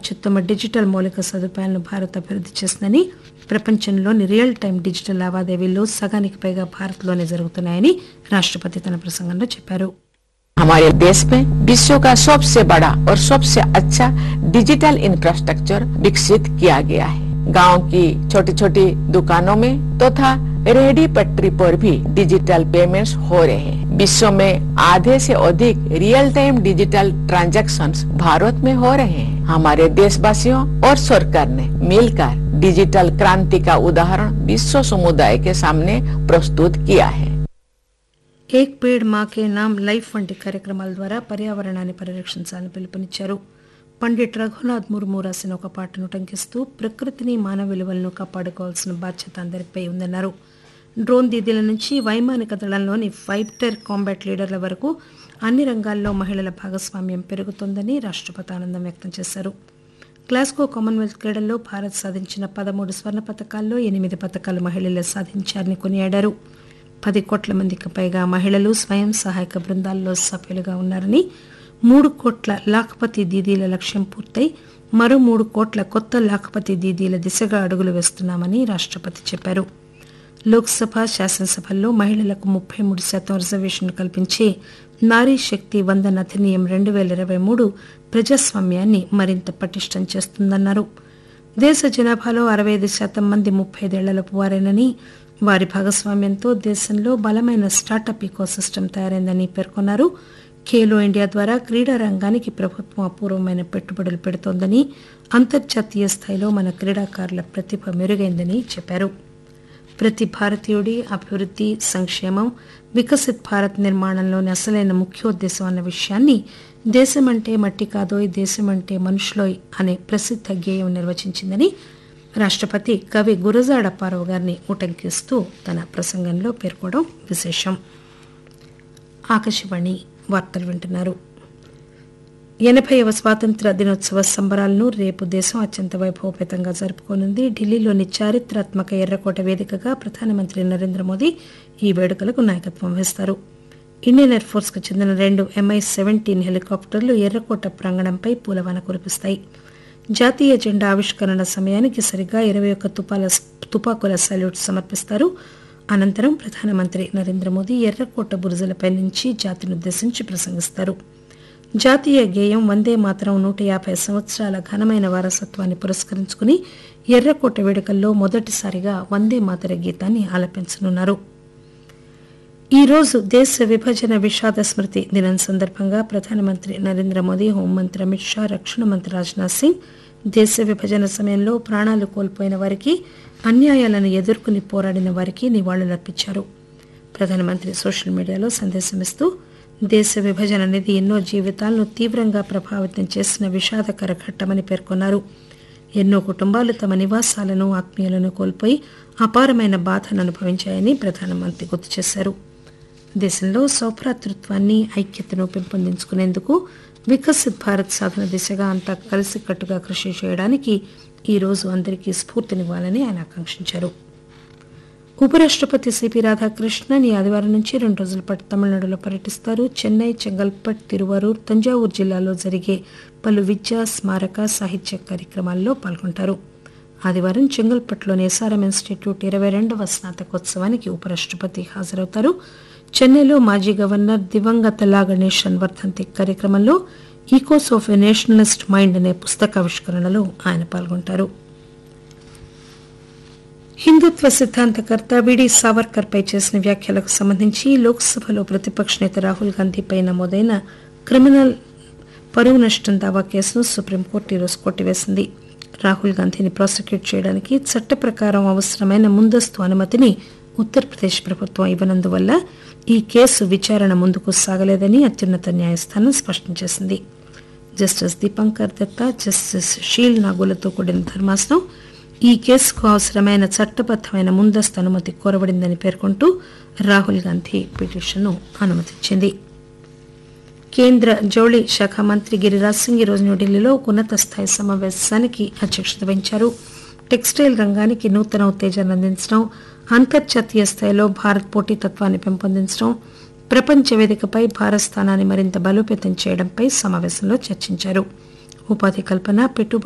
అత్యుత్తమ డిజిటల్ మౌలిక సదుపాయాలను భారత్ అభివృద్ధి చేసిందని ప్రపంచంలోని రియల్ టైం డిజిటల్ లావాదేవీల్లో సగానికి పైగా భారత్లోనే జరుగుతున్నాయని రాష్టపతి తన ప్రసంగంలో చెప్పారు हमारे देश में विश्व का सबसे बड़ा और सबसे अच्छा डिजिटल इंफ्रास्ट्रक्चर विकसित किया गया है गांव की छोटी छोटी दुकानों में तथा तो रेहड़ी पटरी पर भी डिजिटल पेमेंट्स हो रहे हैं विश्व में आधे से अधिक real time digital transactions Bharat में हो रहे हैं हमारे देशवासियों और सरकार ने मिलकर डिजिटल क्रांति का उदाहरण विश्व समुदाय के सामने प्रस्तुत किया है ఏక్ పేడ్ మాకే నామ్ లైఫ్ వంటి కార్యక్రమాల ద్వారా పర్యావరణాన్ని పరిరక్షించాలని పిలుపునిచ్చారు పండిట్ రఘునాథ్ ముర్ము రాసిన ఒక పాటను టంకిస్తూ ప్రకృతిని మానవ విలువలను కాపాడుకోవాల్సిన బాధ్యత అందరిపై ఉందన్నారు డ్రోన్ దీదీల నుంచి వైమానిక దళంలోని ఫైటర్ కాంబాట్ లీడర్ల వరకు అన్ని రంగాల్లో మహిళల భాగస్వామ్యం పెరుగుతోందని రాష్టపతి ఆనందం వ్యక్తం చేశారు గ్లాస్గో కామన్వెల్త్ క్రీడల్లో భారత్ సాధించిన పదమూడు స్వర్ణ పథకాల్లో ఎనిమిది పథకాలు మహిళలే సాధించారని కొనియాడారు పది కోట్ల మందికి పైగా మహిళలు స్వయం సహాయక బృందాల్లో సభ్యులుగా ఉన్నారని మూడు కోట్ల లాఖపతి దీదీల లక్ష్యం పూర్తయి మరో మూడు కోట్ల కొత్త లాఖపతి దీదీల దిశగా అడుగులు వేస్తున్నామని రాష్టపతి చెప్పారు లోక్సభ శాసనసభల్లో మహిళలకు ముప్పై మూడు శాతం రిజర్వేషన్ కల్పించే నారీ శక్తి వందన అధినియం రెండు వేల ఇరవై మూడు ప్రజాస్వామ్యాన్ని మరింత పటిష్టం చేస్తుందన్నారు దేశ జనాభాలో అరవై ఐదు శాతం మంది ముప్పై ఐదేళ్లలోపు వారేనని వారి భాగస్వామ్యంతో దేశంలో బలమైన స్టార్టప్ ఇకోసిస్టమ్ తయారైందని పేర్కొన్నారు ఖేలో ఇండియా ద్వారా క్రీడా రంగానికి ప్రభుత్వం అపూర్వమైన పెట్టుబడులు పెడుతోందని అంతర్జాతీయ స్థాయిలో మన క్రీడాకారుల ప్రతిభ మెరుగైందని చెప్పారు ప్రతి భారతీయుడి అభివృద్ధి సంక్షేమం వికసిత్ భారత్ నిర్మాణంలోని అసలైన ముఖ్యోద్దేశం అన్న విషయాన్ని దేశమంటే మట్టి కాదోయ్ దేశమంటే మనుషులోయ్ అనే ప్రసిద్ధ గేయం నిర్వచించిందని రాష్టపతి కవి గురజాడ పారవ్ గారిని ఉటంకిస్తూ తన ప్రసంగంలో పేర్కోవడం విశేషం ఆకాశవాణి వార్తలు వింటున్నారు ఎనభైవ స్వాతంత్ర దినోత్సవ సంబరాలను రేపు దేశం అత్యంత వైభవపేతంగా జరుపుకోనుంది ఢిల్లీలోని చారిత్రాత్మక ఎర్రకోట వేదికగా ప్రధానమంత్రి నరేంద్ర మోదీ ఈ వేడుకలకు నాయకత్వం వహిస్తారు ఇండియన్ ఎయిర్ ఫోర్స్ కు చెందిన రెండు ఎంఐ సెవెంటీన్ హెలికాప్టర్లు ఎర్రకోట ప్రాంగణంపై పూలవాన కురిపిస్తాయి జాతీయ జెండా ఆవిష్కరణ సమయానికి సరిగ్గా ఇరవై ఒక్క తుపాల తుపాకుల సల్యూట్ సమర్పిస్తారు అనంతరం ప్రధానమంత్రి నరేంద్ర మోదీ ఎర్రకోట బురుజులపై నుంచి జాతినుద్దేశించి ప్రసంగిస్తారు జాతీయ గేయం వందే మాత్రం నూట యాభై సంవత్సరాల ఘనమైన వారసత్వాన్ని పురస్కరించుకుని ఎర్రకోట వేడుకల్లో మొదటిసారిగా వందే మాతర గీతాన్ని ఆలపించనున్నారు ఈ రోజు దేశ విభజన విషాద స్మృతి దినం సందర్భంగా ప్రధానమంత్రి నరేంద్ర మోదీ హోంమంత్రి అమిత్ షా రక్షణ మంత్రి రాజ్నాథ్ సింగ్ దేశ విభజన సమయంలో ప్రాణాలు కోల్పోయిన వారికి అన్యాయాలను ఎదుర్కొని పోరాడిన వారికి నివాళులర్పించారు ప్రధానమంత్రి సోషల్ మీడియాలో సందేశమిస్తూ దేశ విభజన అనేది ఎన్నో జీవితాలను తీవ్రంగా ప్రభావితం చేసిన విషాదకర ఘట్టమని పేర్కొన్నారు ఎన్నో కుటుంబాలు తమ నివాసాలను ఆత్మీయులను కోల్పోయి అపారమైన బాధను అనుభవించాయని ప్రధానమంత్రి గుర్తు చేశారు దేశంలో సౌభ్రాతృత్వాన్ని ఐక్యతను పెంపొందించుకునేందుకు వికసిత్ భారత్ సాధన దిశగా అంతా కలిసికట్టుగా కృషి చేయడానికి ఈ రోజు అందరికీ స్ఫూర్తినివ్వాలని ఆయన ఆకాంక్షించారు ఉపరాష్టపతి సిపి రాధాకృష్ణన్ ఈ ఆదివారం నుంచి రెండు రోజుల పాటు తమిళనాడులో పర్యటిస్తారు చెన్నై చెంగల్పట్ తిరువరూర్ తంజావూరు జిల్లాలో జరిగే పలు విద్యా స్మారక సాహిత్య కార్యక్రమాల్లో పాల్గొంటారు ఆదివారం చెంగల్పట్లోని ఎస్ఆర్ఎం ఇన్స్టిట్యూట్ ఇరవై రెండవ స్నాతకోత్సవానికి ఉపరాష్టపతి హాజరవుతారు చెన్నైలో మాజీ గవర్నర్ దివంగత లా గణేశన్ వర్ధంతి కార్యక్రమంలో echoes of a nationalist mind అనే పుస్తకావిష్కరణలో ఆయన పాల్గొంటారు హిందుత్వ సిద్ధాంతకర్త విడి సావర్కర్ పై చేసిన వ్యాఖ్యలకు సంబంధించి లోక్సభలో ప్రతిపక్ష నేత రాహుల్ గాంధీపై నమోదైన క్రిమినల్ పరువు నష్టం దావా కేసును సుప్రీంకోర్టు ఈరోజు కొట్టివేసింది రాహుల్ గాంధీని ప్రాసిక్యూట్ చేయడానికి చట్ట ప్రకారం అవసరమైన ముందస్తు అనుమతిని ఉత్తరప్రదేశ్ ప్రభుత్వం ఇవ్వనందువల్ల ఈ కేసు విచారణ ముందుకు సాగలేదని అత్యున్నత న్యాయస్థానం స్పష్టం చేసింది జస్టిస్ దీపంకర్ దత్తా జస్టిస్ షీల్ నాగులతో కూడిన ధర్మాసనం ఈ కేసుకు అవసరమైన చట్టబద్దమైన ముందస్తు అనుమతి కోరబడిందని పేర్కొంటూ రాహుల్ గాంధీ పిటిషన్ను అనుమతించింది కేంద్ర జౌళి శాఖ మంత్రి గిరిరాజ్ సింగ్ ఈరోజు న్యూఢిల్లీలో ఒక ఉన్నత స్థాయి సమావేశానికి అధ్యక్షత వహించారు టెక్స్టైల్ రంగానికి నూతన ఉత్తేజాన్ని అందించడం అంతర్జాతీయ స్థాయిలో భారత్ పోటీతత్వాన్ని పెంపొందించడం ప్రపంచ వేదికపై భారత్ స్థానాన్ని మరింత బలోపేతం చేయడంపై సమావేశంలో చర్చించారు ఉపాధి కల్పన పెట్టుబడి